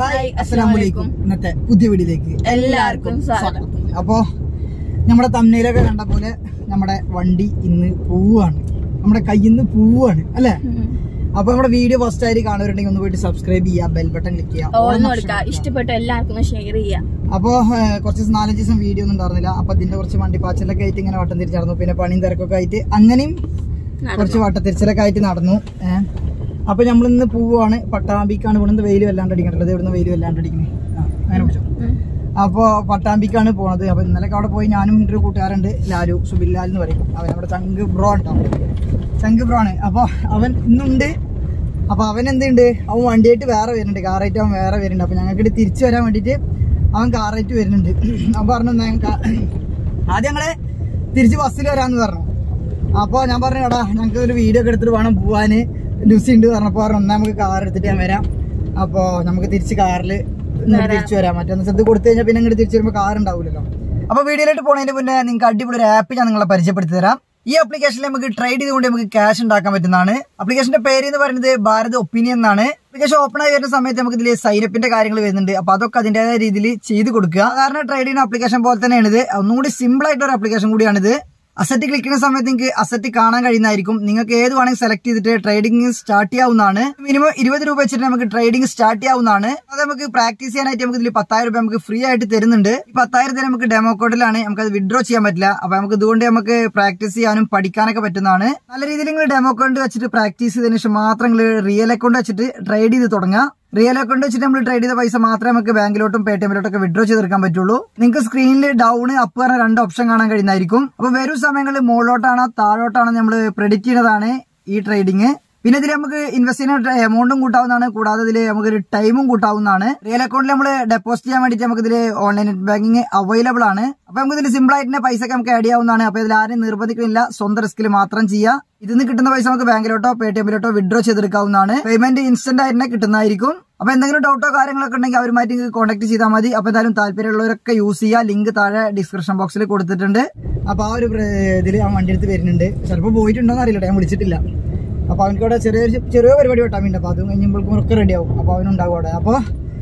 Hi അസ്സലാമലൈക്കും ഇന്നത്തെ പുതിയ വീഡിയോയിലേക്ക് എല്ലാവർക്കും സ്വാഗതം. അപ്പോ നമ്മുടെ തമ്മനയിലൊക്കെ കണ്ട പോലെ നമ്മുടെ വണ്ടി ഇന്ന് പോവാണ് നമ്മുടെ കയ്യിൽ നിന്ന് പോവാണ് അല്ലെ അപ്പൊ നമ്മുടെ വീഡിയോ ഫസ്റ്റ് ആയിട്ട് കാണുന്നുണ്ടെങ്കിൽ ഒന്ന് പോയിട്ട് സബ്സ്ക്രൈബ് ചെയ്യുക ബെൽ ബട്ടൺ ക്ലിക്ക് ചെയ്യുക ഓർന്ന് കൊടുക്കുക ഇഷ്ടപ്പെട്ട എല്ലാവർക്കും ഒന്ന് ഷെയർ ചെയ്യാം അപ്പോ ഏഹ്, കുറച്ച് ദിവസം നാലഞ്ച് ദിവസം വീഡിയോ ഒന്നും ഉണ്ടായിരുന്നില്ല അപ്പൊ അതിന്റെ കുറച്ച് വണ്ടി പാച്ചലൊക്കെ ആയിട്ട് ഇങ്ങനെ വട്ടം തിരിച്ചായിരുന്നു പിന്നെ പണിയും തിരക്കൊക്കെ ആയിട്ട് അങ്ങനെയും കുറച്ച് വട്ടത്തിരിച്ചിലൊക്കെ ആയിട്ട് നടന്നു ഏഹ് അപ്പൊ നമ്മൾ ഇന്ന് പോവാണ് പട്ടാമ്പിക്കാണ് ഇവിടുന്ന് വെയിൽ വല്ലാണ്ട് അടിക്കണ്ടത് ഇവിടുന്ന് വെയിൽ വല്ലാണ്ട് അടിക്കണേ ആ അങ്ങനെ പിടിച്ചോ അപ്പോ പട്ടാമ്പിക്കാണ് പോണത് അപ്പൊ ഇന്നലെ അവിടെ പോയി ഞാനും എൻ്റെ ഒരു കൂട്ടുകാരുണ്ട് ലാലു സുബില്ലാൽ എന്ന് പറയും അവൻ നമ്മുടെ ചങ്ക് ബ്രോ ഉണ്ടാവും ചങ്ക് ബ്രോ ആണ് അപ്പൊ അവൻ ഇന്നുണ്ട് അപ്പൊ അവൻ എന്തുണ്ട് അവൻ വണ്ടിയായിട്ട് വേറെ വരുന്നുണ്ട് കാറായിട്ട് അവൻ വേറെ വരുന്നുണ്ട് അപ്പൊ ഞങ്ങൾക്ക് തിരിച്ചു വരാൻ വേണ്ടിയിട്ട് അവൻ കാറായിട്ട് വരുന്നുണ്ട് അവൻ പറഞ്ഞു "എന്നാ ഞങ്ങക്ക് ആദ്യം ഞങ്ങളെ തിരിച്ച് ബസ്സിൽ വരാന്ന് പറഞ്ഞു അപ്പൊ ഞാൻ പറഞ്ഞു എടാ ഞങ്ങൾക്ക് ഒരു വീഡിയോ ഒക്കെ എടുത്തിട്ട് വേണം പോവാന് ലുസി ഉണ്ട് പറഞ്ഞപ്പോ പറഞ്ഞു എന്നാ നമുക്ക് കാർ എടുത്തിട്ട് ഞാൻ വരാം അപ്പൊ നമുക്ക് തിരിച്ച് കാറിൽ തിരിച്ചു വരാം മറ്റൊന്ന് സ്ഥലത്ത് കൊടുത്തു കഴിഞ്ഞാൽ പിന്നെ ഇങ്ങോട്ട് തിരിച്ചു വരുമ്പോൾ കാർ ഉണ്ടാവില്ലല്ലോ അപ്പൊ വീഡിയോയിലോട്ട് പോണതിന് മുന്നേ നിങ്ങൾക്ക് അടിപൊളി ഒരു ആപ്പ് ഞാൻ നിങ്ങളെ പരിചയപ്പെടുത്തി തരാം ഈ ആപ്ലിക്കേഷനിൽ നമുക്ക് ട്രേഡ് ചെയ്തുകൊണ്ട് നമുക്ക് ക്യാഷ് ഉണ്ടാക്കാൻ പറ്റുന്നതാണ് ആപ്ലിക്കേഷന്റെ പേര് എന്ന് പറയുന്നത് ഭാരത് ഒപ്പീനിയൻ എന്നാണ് ആപ്ലിക്കേഷൻ ഓപ്പൺ ആയി വരുന്ന സമയത്ത് നമുക്ക് ഇതിൽ സൈനപ്പിന്റെ കാര്യങ്ങൾ വരുന്നുണ്ട് അപ്പൊ അതൊക്കെ അതിന്റേതായ രീതിയിൽ ചെയ്ത് കൊടുക്കുക കാരണം ട്രേഡ് ചെയ്യുന്ന ആപ്ലിക്കേഷൻ പോലെ തന്നെയാണ് ഇത് ഒന്നും കൂടി സിമ്പിൾ ആയിട്ടുള്ള ഒരു ആപ്ലിക്കേഷൻ കൂടിയാണിത് അസറ്റ് ക്ലിക്ക് ചെയ്യുന്ന സമയത്ത് നിങ്ങൾക്ക് അസറ്റ് കാണാൻ കഴിയുന്നതായിരിക്കും നിങ്ങൾക്ക് ഏത് വേണമെങ്കിൽ സെലക്ട് ചെയ്തിട്ട് ട്രേഡിംഗ് സ്റ്റാർട്ട് ചെയ്യാവുന്നതാണ് മിനിമം ഇരുപത് രൂപ വെച്ചിട്ട് നമുക്ക് ട്രേഡിംഗ് സ്റ്റാർട്ട് ചെയ്യാവുന്നതാണ് അത് നമുക്ക് പ്രാക്ടീസ് ചെയ്യാനായിട്ട് നമുക്ക് ഇതിൽ പത്തായിരം രൂപ നമുക്ക് ഫ്രീ ആയിട്ട് തരുന്നുണ്ട് ഈ പത്തായിരത്തിന് നമുക്ക് ഡെമോ കോഡിലാണ് നമുക്ക് അത് വിഡ്രോ ചെയ്യാൻ പറ്റില്ല അപ്പൊ നമുക്ക് ഇതുകൊണ്ട് നമുക്ക് പ്രാക്ടീസ് ചെയ്യാനും പഠിക്കാനൊക്കെ പറ്റുന്നതാണ് നല്ല രീതിയിൽ നിങ്ങൾ ഡെമോ അക്കൗണ്ട് വെച്ചിട്ട് പ്രാക്ടീസ് ചെയ്തതിനു ശേഷം മാത്രം നിങ്ങൾ റിയൽ അക്കൗണ്ട് വെച്ചിട്ട് ട്രേഡ് ചെയ്ത് തുടങ്ങുക റിയൽ അക്കൗണ്ട് വെച്ചിട്ട് നമ്മൾ ട്രേഡ് ചെയ്ത പൈസ മാത്രമേ നമുക്ക് ബാങ്കിലോട്ടും പേ ടി എമ്മിലോട്ടൊക്കെ വിഡ്രോ ചെയ്തെടുക്കാൻ പറ്റുള്ളൂ നിങ്ങൾക്ക് സ്ക്രീനിൽ ഡൗൺ അപ്പ് പറഞ്ഞ രണ്ട് ഓപ്ഷൻ കാണാൻ കഴിയുന്നതായിരിക്കും അപ്പൊ വരും സമയങ്ങളിൽ മുകളിലോട്ടാണോ താഴോട്ടാണോ നമ്മൾ പ്രെഡിക്റ്റ് ചെയ്യുന്നതാണ് ഈ ട്രേഡിങ് പിന്നെ ഇതിൽ നമുക്ക് ഇൻവെസ്റ്റ് ചെയ്യുന്ന എമൗണ്ടും കൂട്ടാവുന്നതാണ് കൂടാതെ ഇതിൽ നമുക്ക് ഒരു ടൈമും കൂട്ടാവുന്നതാണ് റിയൽ അക്കൗണ്ടിൽ നമ്മൾ ഡെപ്പോസിറ്റ് ചെയ്യാൻ വേണ്ടിയിട്ട് നമുക്ക് ഇതിൽ ഓൺലൈൻ നെറ്റ് ബാങ്കിങ് അവൈലബിൾ ആണ് അപ്പൊ നമുക്ക് ഇതിൽ സിമ്പിൾ ആയിട്ട് തന്നെ പൈസ ഒക്കെ നമുക്ക് ആഡ് ചെയ്യാവുന്നതാണ് അപ്പൊ ഇതിൽ ആരും നിർബന്ധിക്കുന്നില്ല സ്വന്തം റിസ്കിൽ മാത്രം ചെയ്യുക ഇതിന്ന് കിട്ടുന്ന പൈസ നമുക്ക് ബാങ്കിലോട്ടോ പേ ടി എമ്മിലോട്ടോ വിഡ്രോ ചെയ്തെടുക്കാവുന്നതാണ് പേയ്മെന്റ് ഇൻസ്റ്റന്റ് ആയിട്ട് തന്നെ കിട്ടുന്നതായിരിക്കും അപ്പൊ എന്തെങ്കിലും ഡൗട്ടോ കാര്യങ്ങളൊക്കെ ഉണ്ടെങ്കിൽ അവരുമായിട്ട് നിങ്ങൾക്ക് കോൺടാക്ട് ചെയ്താൽ മതി അപ്പൊ എന്തായാലും താല്പര്യമുള്ളവരൊക്കെ യൂസ് ചെയ്യുക ലിങ്ക് താഴെ ഡിസ്ക്രിപ്ഷൻ ബോക്സിൽ കൊടുത്തിട്ടുണ്ട് അപ്പൊ ആ ഒരു ഇതിൽ ആ വണ്ടി എടുത്ത് വരുന്നുണ്ട് ചിലപ്പോൾ പോയിട്ടുണ്ടോ എന്ന് അറിയില്ല ഞാൻ വിളിച്ചിട്ടില്ല അപ്പൊ അവനക്ക് അവിടെ ചെറിയൊരു ചെറിയ പരിപാടി വെട്ടാൻ വേണ്ടി അപ്പൊ അതും കഴിയുമ്പോഴേക്കും ഒക്കെ റെഡി ആവും അപ്പൊ അവനുണ്ടാവും അവിടെ അപ്പൊ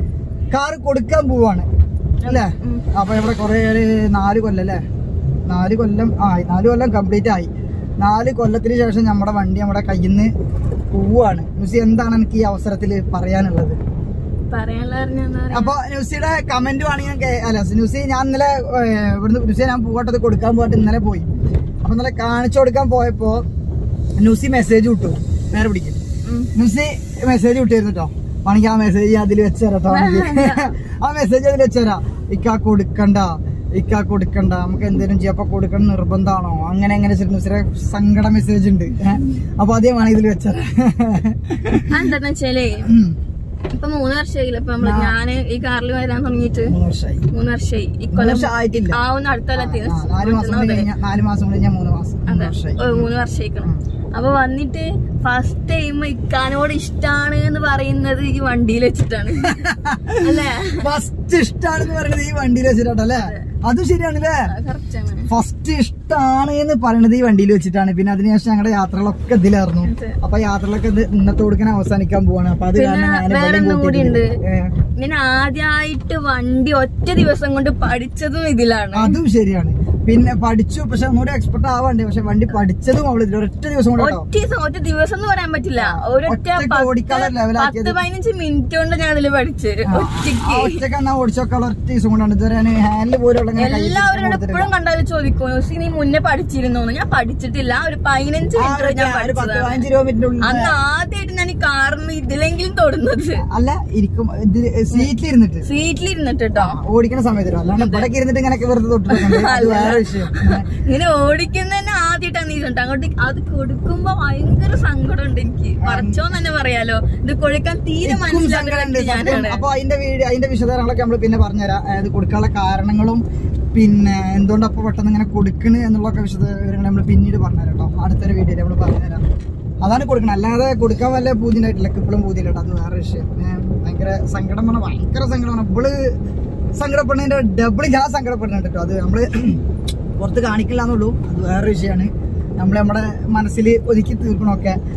കാറ് കൊടുക്കാൻ പോവാണ് അല്ലേ അപ്പൊ ഇവിടെ കുറെ ഒരു നാല് കൊല്ലം അല്ലേ നാല് കൊല്ലം ആ നാല് കൊല്ലം കംപ്ലീറ്റ് ആയി നാല് കൊല്ലത്തിന് ശേഷം നമ്മുടെ വണ്ടി നമ്മുടെ കയ്യിൽ നിന്ന് പോവാണ് നുസി എന്താണ് എനിക്ക് ഈ അവസരത്തിൽ പറയാനുള്ളത് പറയാനുള്ള പറഞ്ഞാ എന്താ പറയാ? അപ്പൊ ന്യൂസിയുടെ കമന്റ് വേണമെങ്കിൽ ഞാൻ കേ- അല്ല ന്യൂസി ഞാൻ ഇന്നലെ ഏഹ്, ഇവിടുന്ന് ന്യൂസിയെ ഞാൻ പോകട്ടത് കൊടുക്കാൻ പോയിട്ട് ഇന്നലെ പോയി അപ്പൊ ഇന്നലെ കാണിച്ചു കൊടുക്കാൻ പോയപ്പോ ന്യൂസി മെസ്സേജ് വിട്ടു നേരെ പിടിക്കും ഉം. ന്യൂസി മെസ്സേജ് വിട്ടിരുന്നു കേട്ടോ വേണമെങ്കിൽ ആ മെസ്സേജ് അതിൽ വെച്ചുതരാം കേട്ടോ വേണമെങ്കിൽ. ആ മെസ്സേജ് അതിൽ വെച്ചുതരാം ഇക്കാ കൊടുക്കണ്ട ഇക്കാ കൊടുക്കണ്ട നമുക്ക് എന്തെങ്കിലും ചെയ്യാം അപ്പൊ കൊടുക്കണം നിർബന്ധമാണോ അങ്ങനെ അങ്ങനെ ന്യൂസിയുടെ സങ്കട മെസ്സേജ് ഉണ്ട് ഏഹ്. അപ്പൊ അതേ വേണമെങ്കിൽ ഇതിൽ വെച്ചുതരാം അതെന്താന്ന് വെച്ചാലേ ഉം. ഇപ്പൊ മൂന്ന് വർഷമായില്ല ഇപ്പൊ നമ്മള് ഞാന് ഈ കാറിൽ വരാൻ തുടങ്ങിയിട്ട് മൂന്ന് വർഷമായി മൂന്ന് വർഷമായി മൂന്ന് ഇക്കൊല്ലം വർഷം ആയിട്ടില്ല ആവുന്ന അടുത്ത കൊല്ലത്തിന് ആ, നാല് മാസം കൊണ്ട് കഴിഞ്ഞാൽ നാല് മാസം കൊണ്ട് കഴിഞ്ഞാൽ മൂന്ന് മാസം മൂന്ന് അതെ വർഷമായി ഓ, മൂന്ന് വർഷമായിക്കണം അപ്പൊ വന്നിട്ട് ഫസ്റ്റ് ടൈം ഇക്കാനോട് ഇഷ്ടാണ് എന്ന് പറയുന്നത് ഈ വണ്ടിയിൽ വെച്ചിട്ടാണ് അല്ലേ ഫസ്റ്റ് ഇഷ്ടാണെന്ന് പറയുന്നത് ഈ വണ്ടിയിൽ വെച്ചിട്ടാണ് അല്ലേ അതും ശരിയാണല്ലേ കറക്റ്റ് ആണ് ഫസ്റ്റ് ഇഷ്ടാണ് എന്ന് പറയുന്നത് ഈ വണ്ടിയിൽ വെച്ചിട്ടാണ് പിന്നെ അതിനുശേഷം ഞങ്ങളുടെ യാത്രകളൊക്കെ ഇതിലായിരുന്നു അതെ. അപ്പൊ യാത്രകളൊക്കെ ഇത് ഇന്നത്തെ കൊടുക്കാൻ അവസാനിക്കാൻ പോവാണ് അപ്പൊ അത് പിന്നെ കാരണം ഞാൻ വേറെ വെള്ളം ഒന്നും കൂടി ഉണ്ട് കൂട്ടിയിട്ടുണ്ട്. ഞാൻ ആദ്യമായിട്ട് വണ്ടി ഒറ്റ ദിവസം കൊണ്ട് പഠിച്ചതും ഇതിലാണ് അതും ശരിയാണ് പിന്നെ പഠിച്ചു പക്ഷെ ഒന്നുകൂടി എക്സ്പെർട്ട് ആവാണ്ട് പക്ഷെ വണ്ടി പഠിച്ചതും അവള് ഇതിൽ ഒറ്റ ദിവസം കൊണ്ട് കേട്ടോ ഒറ്റ ദിവസം ഒറ്റ ദിവസം എന്ന് പറയാൻ പറ്റില്ല ഒരൊറ്റ ഒറ്റയ്ക്ക് പത്ത് ഓടിക്കാനുള്ള ലെവലാക്കിയത്. പത്ത് പതിനഞ്ച് മിനിറ്റ് കൊണ്ട് ഞാൻ അതില് പഠിച്ച് ഒറ്റയ്ക്ക് ഒറ്റക്ക് എന്നാ ഓടിച്ചൊക്കെ ഒറ്റ ദിവസം കൊണ്ടാണ് ഇതുവരെ ഹാൻഡിൽ പോലുള്ള എല്ലാവരും എപ്പോഴും കണ്ടാലും ചോദിക്കും "യോസി, നീ മുന്നേ പഠിച്ചിരുന്നോ ഞാൻ പഠിച്ചിട്ടില്ല ഒരു പതിനഞ്ച് മിനിറ്റ് ഞാൻ ഒരു പത്ത് പഠിച്ചതാണ് പതിനഞ്ച് കിലോമീറ്ററിന്റെ ഉള്ളിൽ അന്ന് ആദ്യമായിട്ട് ഞാൻ ഈ കാറിന് ഇതിലെങ്കിലും തൊടുന്നത് അല്ല ഇരിക്കും സീറ്റിൽ ഇരുന്നിട്ട് സീറ്റിൽ ഇരുന്നിട്ട് കേട്ടോ ഓടിക്കുന്ന സമയത്ത് അല്ലാണ്ട് ഇവിടെ ഇരുന്നിട്ട് ഇങ്ങനെ വെറുതെ തൊട്ടിട്ടുണ്ട് അത് വേറെ വിഷയം ഇങ്ങനെ ഓടിക്കുന്നതന്നെ ആദ്യമായിട്ടാണ് നീ കണ്ടത് അങ്ങോട്ട് അത് കൊടുക്കുമ്പോ ഭയങ്കര സങ്കടമുണ്ട് എനിക്ക് പറച്ചോന്ന് തന്നെ പറയാലോ ഇത് കൊടുക്കാൻ തീരെ എനിക്കും സങ്കടമുണ്ട് മനസ്സിലാകുന്ന ഞാനാണ് അപ്പൊ അതിന്റെ വീഡിയോ അതിന്റെ വിശദാംശങ്ങളൊക്കെ നമ്മൾ പിന്നെ പറഞ്ഞുതരാം അത് കൊടുക്കാനുള്ള കാരണങ്ങളും പിന്നെ എന്തുകൊണ്ട് അപ്പൊ പെട്ടെന്ന് ഇങ്ങനെ കൊടുക്കണ് എന്നുള്ളൊക്കെ വിശദ വിവരങ്ങൾ നമ്മൾ പിന്നീട് പറഞ്ഞുതരാം കേട്ടോ അടുത്തൊരു വീഡിയോയിൽ നമ്മൾ പറഞ്ഞുതരാം അതാണ് കൊടുക്കണം അല്ലാതെ കൊടുക്കാൻ വല്ല പൂതിനായിട്ടില്ല ഇപ്പോഴും പൂതിയില്ല അത് വേറെ വിഷയം ഏ, ഭയങ്കര സങ്കടം പറഞ്ഞാൽ ഭയങ്കര സങ്കടമാണ് ഇവള് സങ്കടപ്പെടുന്നതിന്റെ ഡബിൾ ഞാൻ സങ്കടപ്പെടുന്നുണ്ട് കേട്ടോ അത് നമ്മള് പുറത്ത് കാണിക്കില്ല എന്നുള്ളൂ അത് വേറെ വിഷയമാണ് നമ്മൾ നമ്മുടെ മനസ്സിൽ ഒതുക്കി തീർക്കണമൊക്കെ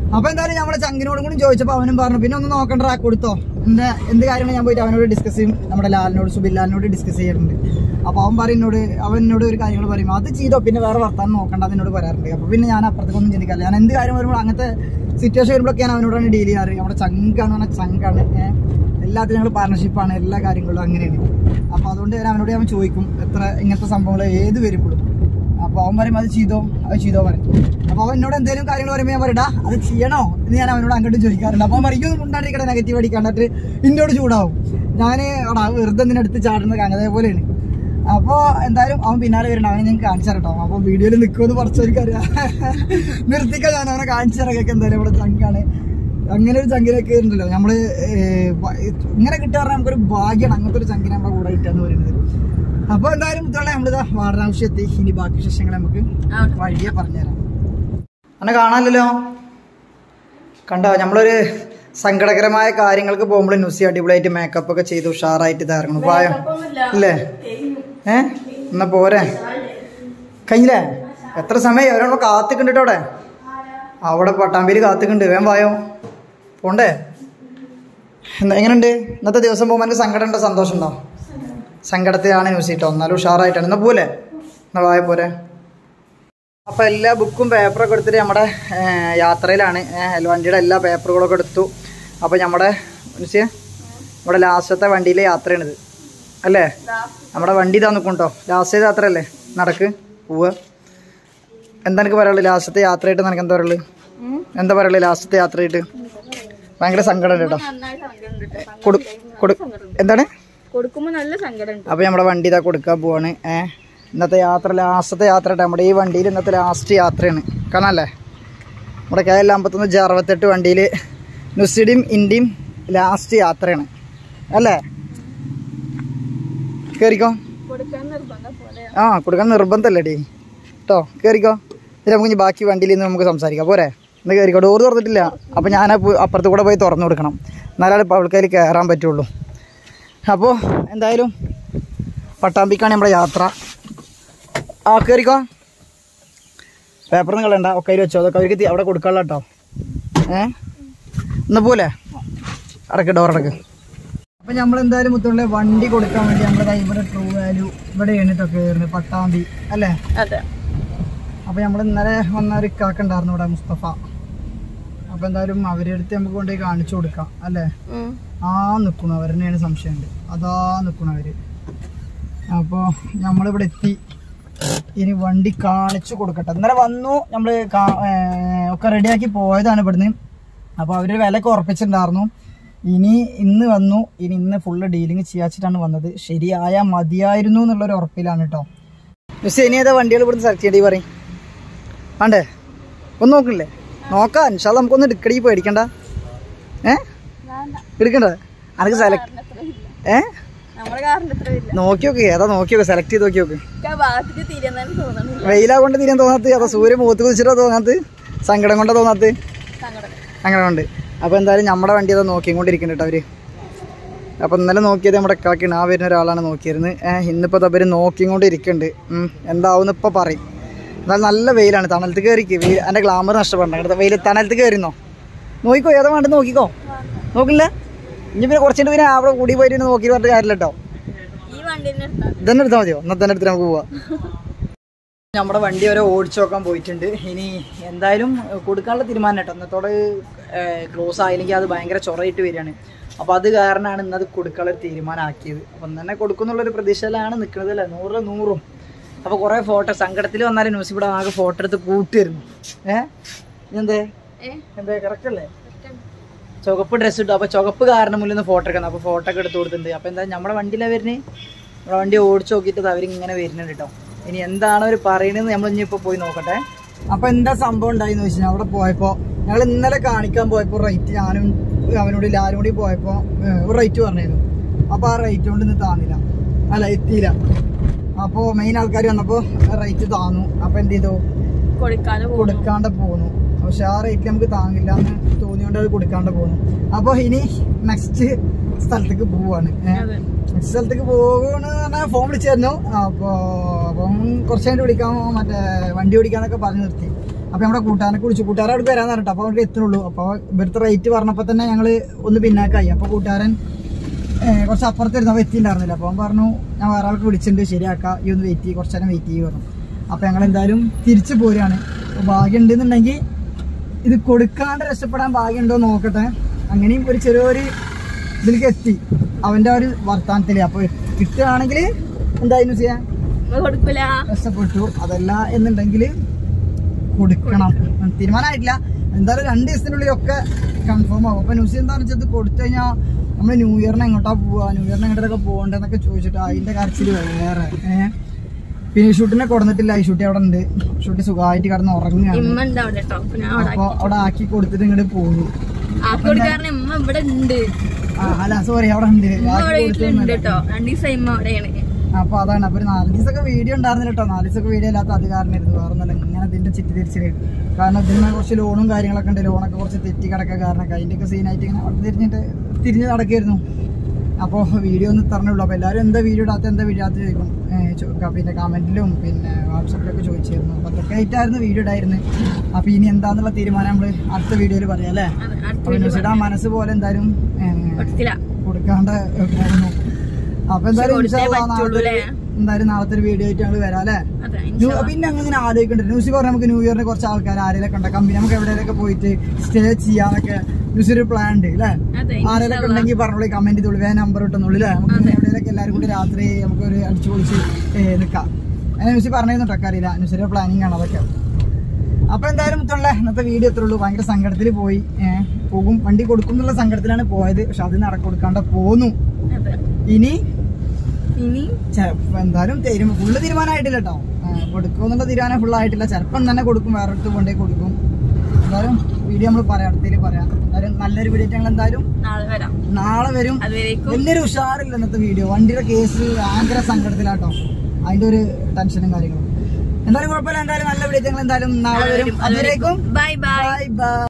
അപ്പൊ എന്തായാലും നമ്മുടെ ചങ്കിനോടും കൂടി ചോദിച്ചപ്പോ അവനും പറഞ്ഞു പിന്നെ ഒന്ന് നോക്കണ്ട കൊടുത്തോ എന്താ എന്ത് കാര്യമാണ് ഞാൻ പോയിട്ട് അവനോട് ഡിസ്കസ് ചെയ്യും നമ്മുടെ ലാലിനോട് സുബില്ലാലിനോട് ഡിസ്കസ് ചെയ്യാറുണ്ട് അപ്പൊ അവൻ പറയും എന്നോട് അവൻ എന്നോട് ഒരു കാര്യങ്ങൾ പറയും അത് ചെയ്തോ പിന്നെ വേറെ വർത്താനം നോക്കണ്ട എന്ന് എന്നോട് പറയാറുണ്ട് അപ്പൊ പിന്നെ ഞാൻ അപ്പുറത്തേക്കൊന്നും ചിന്തിക്കാറില്ല ഞാൻ എന്ത് കാര്യം വരുമ്പോൾ അങ്ങനത്തെ സിറ്റുവേഷൻ വരുമ്പോഴൊക്കെ ഞാൻ അവനോടാണ് ഡീൽ ചെയ്യാറ് നമ്മുടെ ചങ്കാണ് പറഞ്ഞാൽ ചങ്കാണ് ഏഹ് എല്ലാത്തിനും ഞങ്ങൾ പാർട്ണർഷിപ്പാണ് എല്ലാ കാര്യങ്ങളും അങ്ങനെയാണ് അപ്പൊ അതുകൊണ്ട് ഞാൻ അവനോട് ഞാൻ ചോദിക്കും എത്ര ഇങ്ങനത്തെ സംഭവങ്ങൾ ഏത് വരുമ്പോഴും അപ്പൊ അവൻ പറയും അത് ചെയ്തോ അത് ചെയ്തോ പറയും അപ്പൊ അവൻ എന്നോട് എന്തെങ്കിലും കാര്യങ്ങൾ പറയുമ്പോൾ ഞാൻ പറയടാ അത് ചെയ്യണോ എന്ന് ഞാൻ അവനോട് അങ്ങോട്ട് ചോദിക്കാറുണ്ട് അപ്പൊ അവൻ പറയും ഉണ്ടാണ്ടിരിക്കട്ടെ നെഗറ്റീവ് അടിക്കാണ്ടിട്ട് എന്നോട് ചൂടാവും ഞാൻ അവിടെ വെറുതെ എന്തിനെ എടുത്ത് ചാടുന്ന കാണും അതേപോലെയാണ് അപ്പൊ എന്തായാലും അവൻ പിന്നാലെ വരണം അവനെ ഞാൻ കാണിച്ചു തരട്ടോ അപ്പൊ വീഡിയോയിൽ നിൽക്കുമെന്ന് കുറച്ചവർക്കറിയാം നിർത്തിക്കാൻ ഞാൻ അവനെ കാണിച്ചു തരക്കൊക്കെ എന്തായാലും ഇവിടെ ചങ്കാണ് അങ്ങനെ ഒരു ചങ്കിനൊക്കെ ഉണ്ടല്ലോ നമ്മള് ഏഹ്, വ- ഇങ്ങനെ കിട്ടുക പറഞ്ഞാൽ നമുക്കൊരു ഭാഗ്യമാണ് അങ്ങനത്തെ ഒരു ചങ്കിനെ നമ്മുടെ കൂടെ കിട്ടുക എന്ന് പറയുന്നത് അപ്പൊ എന്തായാലും ഇത്രയുള്ള നമ്മളിതാ വാരണാംശം എത്തി ഇനി ബാക്കി വിശേഷങ്ങൾ നമുക്ക് അവിടെ. വഴിയെ പറഞ്ഞുതരാം അന്നെ കാണാനല്ലോ കണ്ടോ നമ്മളൊരു സങ്കടകരമായ കാര്യങ്ങൾക്ക് പോകുമ്പോൾ ന്യൂസി അടിപൊളിയായിട്ട് മേക്കപ്പ് ഒക്കെ ചെയ്ത് ഉഷാറായിട്ട് ഇതായിരുന്നു പായോ ഇല്ലേ ഏ എന്നാ പോരെ കഴിഞ്ഞില്ലേ എത്ര സമയം ഒരാൾ കാത്തിക്കുണ്ട് അവിടെ അവിടെ പട്ടാമ്പേര് കാത്തിക്കുണ്ട് വേഗം വായോ പോണ്ടേ എന്താ എങ്ങനെയുണ്ട് ഇന്നത്തെ ദിവസം പോകുമ്പോൾ എനിക്ക് സങ്കടം ഉണ്ടോ സന്തോഷം ഉണ്ടോ സങ്കടത്തിലാണ് ന്യൂസ് കിട്ടോ എന്നാലും ഉഷാറായിട്ടാണ് എന്നാ പോലെ എന്നാ വായ പോരെ അപ്പോൾ എല്ലാ ബുക്കും പേപ്പറൊക്കെ എടുത്തിട്ട് നമ്മുടെ ഏഹ്, യാത്രയിലാണ് ഏഹ്, വണ്ടിയുടെ എല്ലാ പേപ്പറുകളൊക്കെ എടുത്തു അപ്പോൾ നമ്മുടെ മനുഷ്യ നമ്മുടെ ലാസ്റ്റത്തെ വണ്ടിയിലെ യാത്രയാണിത് അല്ലേ നമ്മുടെ വണ്ടി ഇതാ നിൽക്കും കേട്ടോ ലാസ്റ്റ് യാത്ര അല്ലേ നടക്ക് പോവുക എന്താ എനിക്ക് പറയുള്ളൂ ലാസ്റ്റത്തെ യാത്രയായിട്ട് നിനക്ക് എന്താ പറയുള്ളൂ എന്താ പറയുള്ളൂ ലാസ്റ്റത്തെ യാത്രയായിട്ട് ഭയങ്കര സങ്കടമുണ്ട് കേട്ടോ നന്നായിട്ട് സങ്കടമുണ്ട് ട്ടോ. കൊടു കൊടു എന്താണ് കൊടുക്കുമ്പോ നല്ല സങ്കടമുണ്ട് അപ്പോൾ നമ്മുടെ വണ്ടി ഇതാ കൊടുക്കാൻ പോവാണ് ഏഹ് ഇന്നത്തെ യാത്ര ലാസ്റ്റത്തെ യാത്ര കേട്ടോ നമ്മുടെ ഈ വണ്ടിയിൽ ഇന്നത്തെ ലാസ്റ്റ് യാത്രയാണ് കാണാല്ലേ നമ്മുടെ കെ എൽ അമ്പത്തൊന്ന് ജെ അറുപത്തെട്ട് വണ്ടിയിൽ നുസിഡിയും ഇന്ത്യയും ലാസ്റ്റ് യാത്രയാണ് അല്ലേ കയറിക്കോ കൊടുക്കാൻ നിർബന്ധം പോലെ ആ കൊടുക്കാൻ നിർബന്ധമല്ലേ ഡി കേട്ടോ കയറിക്കോ ഇതിൽ നമുക്ക് ഇനി ബാക്കി വണ്ടിയിൽ നിന്ന് നമുക്ക് സംസാരിക്കാം പോരെ ഇന്ന് കയറിക്കോ ഡോർ തുറന്നിട്ടില്ല അപ്പോൾ ഞാൻ അപ്പുറത്ത് കൂടെ പോയി തുറന്നു കൊടുക്കണം എന്നാലാണ് ഇപ്പോൾ ആൾക്കാർ കയറാൻ പറ്റുള്ളൂ അപ്പോൾ എന്തായാലും പട്ടാമ്പിക്കാണ് നമ്മുടെ യാത്ര ആ കയറിക്കോ പേപ്പറൊന്നും കളയണ്ട ഒക്കെ അതിൽ വെച്ചോ അതൊക്കെ അവർക്ക് തി- അവിടെ കൊടുക്കാനുള്ള കേട്ടോ ഏ എന്നാ പോലെ അടക്ക് ഡോർ അടക്ക് അപ്പം നമ്മൾ എന്തായാലും മുത്തുള്ള വണ്ടി കൊടുക്കാൻ വേണ്ടി നമ്മുടെ ഇവിടെ ട്രൂ വാല്യൂ ഇവിടെയാണ് കേട്ടോ കയറുന്നത് പട്ടാമ്പി അല്ലേ അതെ അപ്പോൾ നമ്മൾ ഇന്നലെ വന്ന ഒരു കാക്കുണ്ടായിരുന്നു ഇവിടെ മുസ്തഫ അപ്പോൾ എന്തായാലും അവരുടെ അടുത്ത് നമുക്ക് കൊണ്ടുപോയി കാണിച്ചു കൊടുക്കാം അല്ലേ ഉം. ആ നിൽക്കണു അവരെന്നെയാണ് സംശയമുണ്ട് അതാ നിൽക്കണു അവര് അപ്പോൾ നമ്മളിവിടെ എത്തി ഇനി വണ്ടി കാണിച്ചു കൊടുക്കട്ടെ ഇന്നലെ വന്നു നമ്മൾ ഒക്കെ റെഡിയാക്കി പോയതാണ് ഇവിടുന്ന് അപ്പോൾ അവർ വിലക്ക് ഉറപ്പിച്ചിട്ടുണ്ടായിരുന്നു ഇനി ഇന്ന് വന്നു ഇനി ഇന്ന് ഫുള്ള് ഡീലിങ് ചെയ്യാച്ചിട്ടാണ് വന്നത് ശരിയായ മതിയായിരുന്നു എന്നുള്ളൊരു ഉറപ്പിലാണ് കേട്ടോ മിസ് ഇനി ഏതാ വണ്ടികൾ ഇവിടുന്ന് സെലക്ട് ചെയ്യേണ്ടി പറയും വേണ്ടേ ഒന്ന് നോക്കണില്ലേ നോക്കാം ഇൻഷാല്ല നമുക്കൊന്ന് എടുക്കടി പേടിക്കണ്ട ഏ വേണ്ട. എടുക്കണ്ട അനക്ക് സെലക്ട് കാറിന് അത്ര ഇല്ല. ഏ നമ്മുടെ കാറിന്റെ അത്ര ഇല്ല നോക്കി നോക്ക് ഏതാ നോക്കി നോക്ക് സെലക്ട് ചെയ്ത് നോക്കി നോക്ക് എനിക്ക് ആ ഭാഗത്തേക്ക് തിരിയാൻ തോന്നണില്ല വെയിലാ കൊണ്ട് തിരിയാൻ തോന്നാത്ത അതോ സൂര്യൻ മുഖത്ത് കുതിച്ചിട്ടോ തോന്നാത്ത സങ്കടം കൊണ്ടാ തോന്നാത്ത സങ്കടം അങ്ങനെ ഉണ്ട് അപ്പോൾ എന്തായാലും നമ്മുടെ വണ്ടി അതാ നോക്കിക്കൊണ്ടിരിക്കുന്നുണ്ട് കേട്ടോ അവര് അപ്പോൾ ഇന്നലെ നോക്കിയത് നമ്മുടെ കാക്കിയാണ് ആ വരുന്ന ഒരാളാണ് നോക്കിയിരുന്നത് ഏഹ് ഇന്നിപ്പോൾ അവർ നോക്കിക്കൊണ്ട് ഇരിക്കുന്നുണ്ട് ഉം, എന്താവുമെന്ന് ഇപ്പോൾ പറയും എന്നാൽ നല്ല വെയിലാണ് തണലത്ത് കയറിക്ക് വെയിൽ എൻ്റെ ഗ്ലാമർ നഷ്ടപ്പെടണം അടുത്ത വെയിൽ തണലത്ത് കയറിന്നോ നോക്കിക്കോ ഏതാ വേണ്ടത് നോക്കിക്കോ നോക്കില്ല ഇനി പിന്നെ കുറച്ചിട്ട് പിന്നെ അവിടെ കൂടി പോയിട്ട് പിന്നെ നോക്കി പറഞ്ഞിട്ട് കാര്യമില്ല കേട്ടോ ഈ വണ്ടിനെ എടുത്താൽ ഇതന്നെ എടുത്താൽ മതിയോ എന്നാൽ തന്നെ എടുത്തിട്ട് നമുക്ക് പോവാം നമ്മുടെ വണ്ടി വരെ ഓടിച്ചു നോക്കാൻ പോയിട്ടുണ്ട് ഇനി എന്തായാലും കൊടുക്കാനുള്ള തീരുമാനം കേട്ടോ ഇന്നത്തോടെ ക്ലോസ് ആയില്ലെങ്കിൽ അത് ഭയങ്കര ചൊറയിട്ട് വരികയാണ് അപ്പോൾ അത് കാരണമാണ് ഇന്നത് കൊടുക്കാനുള്ള ഒരു തീരുമാനമാക്കിയത് അപ്പം തന്നെ കൊടുക്കുന്നുള്ളൊരു പ്രതീക്ഷയിലാണ് നിൽക്കുന്നത് അല്ലേ നൂറിൽ നൂറും അപ്പോൾ കുറേ ഫോട്ടോ സങ്കടത്തിൽ വന്നാലും ന്യൂസ് ഇവിടെ ആകെ ഫോട്ടോ എടുത്ത് കൂട്ടിയിരുന്നു ഏഹ് എന്തേ ഏ എന്തേ കറക്റ്റ് അല്ലേ ചുവപ്പ് ഡ്രസ്സ് ഇട്ടു അപ്പോൾ ചുവപ്പ് കാരണം മുന്നിൽ നിന്ന് ഫോട്ടോ എടുക്കുന്നത് അപ്പോൾ ഫോട്ടോ ഒക്കെ എടുത്ത് കൊടുത്തിട്ടുണ്ട് അപ്പോൾ എന്താ നമ്മുടെ വണ്ടിയിലാണ് വരുന്നത് നമ്മുടെ വണ്ടി ഓടിച്ച് നോക്കിയിട്ട് അവരിങ്ങനെ വരുന്നുണ്ട് കേട്ടോ ഇനി എന്താണ് അവർ പറയുന്നത് നമ്മൾ ഇനി ഇപ്പോൾ പോയി നോക്കട്ടെ അപ്പോൾ എന്താ സംഭവം ഉണ്ടായിന്ന് വെച്ചാൽ അവിടെ പോയപ്പോൾ ഞങ്ങൾ ഇന്നലെ കാണിക്കാൻ പോയപ്പോൾ റേറ്റ് ഞാനും അവനോട് എല്ലാവരും കൂടി പോയപ്പോൾ ഒരു റേറ്റ് പറഞ്ഞിരുന്നു അപ്പോൾ ആ റേറ്റ് കൊണ്ട് ഇന്ന് താന്നില്ല അല്ല എത്തിയില്ല അപ്പോൾ മെയിൻ ആൾക്കാർ വന്നപ്പോൾ റേറ്റ് താന്നു അപ്പോൾ എന്ത് ചെയ്തു കൊടുക്കാനും പോകും കൊടുക്കാണ്ട് പോന്നു പക്ഷെ ആ റേറ്റ് നമുക്ക് താങ്ങില്ല എന്ന് തോന്നിയോണ്ട് അത് കൊടുക്കാണ്ട് പോന്നു അപ്പൊ ഇനി നെക്സ്റ്റ് സ്ഥലത്തേക്ക് പോവാണ് അതെ നെക്സ്റ്റ് സ്ഥലത്തേക്ക് പോകുമെന്ന് പറഞ്ഞാൽ ഫോൺ വിളിച്ചായിരുന്നു അപ്പൊ അപ്പം കുറച്ച് കഴിഞ്ഞിട്ട് വിളിക്കാം മറ്റേ വണ്ടി ഓടിക്കാന്നൊക്കെ പറഞ്ഞു നിർത്തി അപ്പൊ നമ്മുടെ കൂട്ടുകാരനെ കുളിച്ചു കൂട്ടുകാരെ അവിടെ വരാൻ പറഞ്ഞിട്ട് അപ്പൊ അവർക്ക് എത്തുന്നുള്ളൂ അപ്പൊ ഇവിടുത്തെ റേറ്റ് പറഞ്ഞപ്പോ തന്നെ ഞങ്ങള് ഒന്ന് പിന്നാക്കായി അപ്പൊ കൂട്ടുകാരൻ ഏഹ്, കുറച്ച് അപ്പുറത്തിരുന്ന് അവ എത്തിയിട്ടുണ്ടായിരുന്നില്ല അപ്പൊ അവൻ പറഞ്ഞു ഞാൻ വേറെ ആൾക്ക് വിളിച്ചിട്ടുണ്ട് ശരിയാക്കാം ഈ ഒന്ന് വെയിറ്റ് ചെയ്യും കുറച്ച് നേരം വെയിറ്റ് ചെയ്യും പറഞ്ഞു അപ്പൊ ഞങ്ങൾ എന്തായാലും തിരിച്ചു പോരുകയാണ് അപ്പൊ ഭാഗ്യം ഉണ്ടെന്നുണ്ടെങ്കിൽ ഇത് കൊടുക്കാണ്ട് രക്ഷപ്പെടാൻ ഭാഗ്യം ഉണ്ടോ എന്ന് നോക്കട്ടെ അങ്ങനെയും ഒരു ചെറിയൊരു ഇതിലേക്ക് എത്തി അവന്റെ ആ ഒരു വർത്താനത്തില് അപ്പൊ കിട്ടുകയാണെങ്കിൽ എന്തായാലും ചെയ്യാൻ നമ്മള് കൊടുക്കൂല രക്ഷപ്പെട്ടു അതല്ല എന്നുണ്ടെങ്കിൽ കൊടുക്കണം തീരുമാനമായിട്ടില്ല എന്തായാലും രണ്ട് ദിവസത്തിനുള്ളിൽ ഒക്കെ കൺഫേം ആവും അപ്പൊ ന്യൂസ് എന്താണെന്ന് വെച്ചാൽ ഇത് കൊടുത്തു കഴിഞ്ഞാൽ നമ്മൾ ന്യൂ ഇയറിന് എങ്ങോട്ടാ പോവാ ന്യൂ ഇയറിന് എങ്ങോട്ടൊക്കെ പോകണ്ടെന്നൊക്കെ ചോദിച്ചിട്ട് അതിന്റെ കരച്ചിൽ വേറെ ഏഹ് പിന്നെ ഈ ഷൂട്ടിനെ കൊടുത്തിട്ടില്ല ഈ ഷൂട്ടി അവിടെ ഉണ്ട് ഷൂട്ടി സുഖമായിട്ട് കിടന്ന് ഉറങ്ങുകയാണ് ഇമ്മ ഉണ്ട് അവിടെ കേട്ടോ അപ്പൊ ഞാൻ അവിടെ അപ്പൊ അവിടെ ആക്കി കൊടുത്തിട്ട് ഇങ്ങോട്ട് പോകുന്നു ആക്കി കൊടുക്കാരൻ ഇമ്മ ഇവിടെ ഉണ്ട് ആ അല്ല സോറി അവിടെ ഉണ്ട് ഇമ്മ ആക്കി അവിടെ വീട്ടിലുണ്ട് കൊടുത്തൊന്നുമല്ല. കേട്ടോ രണ്ടു ദിവസം ഇമ്മ അവിടെയാണ് അപ്പൊ അതാണ് അപ്പൊ ഒരു നാലഞ്ച് ദിവസമൊക്കെ വീഡിയോ ഉണ്ടായിരുന്നില്ല കേട്ടോ നാല് ദിവസമൊക്കെ വീഡിയോ ഇല്ലാത്ത അത് കാരണമായിരുന്നു വേറെ ഒന്നല്ല ഇങ്ങനെ ഇതിന്റെ ചിറ്റി തിരിച്ചിട്ട് കാരണം ഇതിന് കുറച്ച് ലോണും കാര്യങ്ങളൊക്കെ ഉണ്ട് ലോണൊക്കെ കുറച്ച് തെറ്റി കിടക്കുക കാരണം അതിന്റെ ഒക്കെ സീനായിട്ട് ഇങ്ങനെ അവിടെ തിരിഞ്ഞിട്ട് തിരിഞ്ഞ് നടക്കായിരുന്നു അപ്പോൾ വീഡിയോ ഒന്ന് തരണുള്ളൂ അപ്പോൾ എല്ലാവരും എന്താ വീഡിയോ ഇടാത്ത എന്താ വീഡിയോ ഇടാത്ത ചോദിക്കും ഏഹ് ചോ- പിന്നെ കമന്റിലും പിന്നെ വാട്സപ്പിലൊക്കെ ചോദിച്ചിരുന്നു അപ്പോൾ അതൊക്കെ ആയിട്ടായിരുന്നു വീഡിയോ ഇടായിരുന്നത് അപ്പോൾ ഇനി എന്താന്നുള്ള തീരുമാനം നമ്മൾ അടുത്ത വീഡിയോയിൽ പറയാം അല്ലേ അതെ, അടുത്ത അപ്പോൾ വീഡിയോ ന്യൂസിയുടെ ആ മനസ്സ് പോലെ എന്തായാലും ഏഹ്, കൊടുത്തില്ല കൊടുക്കാണ്ട് പോകുന്നു അപ്പൊ എന്തായാലും കൊടുത്തേ ഇൻഷാ അള്ളാ പറ്റുള്ളൂ നാളത്തെ അല്ലേ? എന്തായാലും നാളത്തെ ഒരു വീഡിയോ ആയിട്ട് ഞങ്ങൾ വരാം അല്ലേ അതെ ന്യൂ- പിന്നെ അങ്ങനെ ആലോചിക്കണ്ട ന്യൂസ് പറഞ്ഞ നമുക്ക് ന്യൂ ഇയറിന് കുറച്ച് ആൾക്കാർ ആരെയൊക്കെ ഉണ്ട് കമ്പനി നമുക്ക് എവിടെയൊക്കെ പോയിട്ട് സ്റ്റേ ചെയ്യാനൊക്കെ ന്യൂസ് ഒരു പ്ലാൻ ഉണ്ട് അല്ലേ അതെ ആരെയൊക്കെ ഉണ്ടെങ്കിൽ പറഞ്ഞോളൂ കമന്റ് ചെയ്തോളൂ വേറെ നമ്പർ ഇട്ടുന്നുള്ളൂ അല്ലേ നമുക്ക് എവിടെയൊക്കെ എല്ലാവരും കൂടി രാത്രി നമുക്ക് ഒരു അടിച്ചു പൊളിച്ച് നിൽക്കാം അങ്ങനെ ന്യൂസ് പറഞ്ഞിരുന്നു അറിയില്ല ന്യൂസിന്റെ പ്ലാനിങ് ആണ് അതൊക്കെ അപ്പൊ എന്തായാലും മുത്തുള്ള ഇന്നത്തെ വീഡിയോ എത്ര ഉള്ളൂ ഭയങ്കര സങ്കടത്തിൽ പോയി ഏഹ് പോകും വണ്ടി കൊടുക്കും എന്നുള്ള സങ്കടത്തിലാണ് പോയത് പക്ഷെ അത് നട കൊടുക്കാണ്ട് പോന്നു അതെ ഇനി ഇനി ചെലപ്പോ എന്തായാലും തീരുമാനം ഫുള്ള് തീരുമാനമായിട്ടില്ല കേട്ടോ കൊടുക്കുമെന്നുള്ള തീരുമാനം ഫുൾ ആയിട്ടില്ല ചിലപ്പം തന്നെ കൊടുക്കും വേറെ അടുത്ത് കൊണ്ടേ കൊടുക്കും എന്തായാലും വീഡിയോ നമ്മൾ പറയാം അടുത്തേക്ക് പറയാം എന്തായാലും നല്ലൊരു വീഡിയോ ഞങ്ങൾ എന്തായാലും നാളെ വരാം നാളെ വരും അതുവരേക്കും വലിയൊരു ഉഷാറില്ല ഇന്നത്തെ വീഡിയോ വണ്ടിയുടെ കേസ് ഭയങ്കര സങ്കടത്തിലാട്ടോ അതിന്റെ ഒരു ടെൻഷനും കാര്യങ്ങളും എന്തായാലും കുഴപ്പമില്ല എന്തായാലും നല്ല വീഡിയോ ഞങ്ങൾ എന്തായാലും നാളെ വരും അതുവരേക്കും അതിലേക്കും ബൈ ബൈ ബൈ ബൈ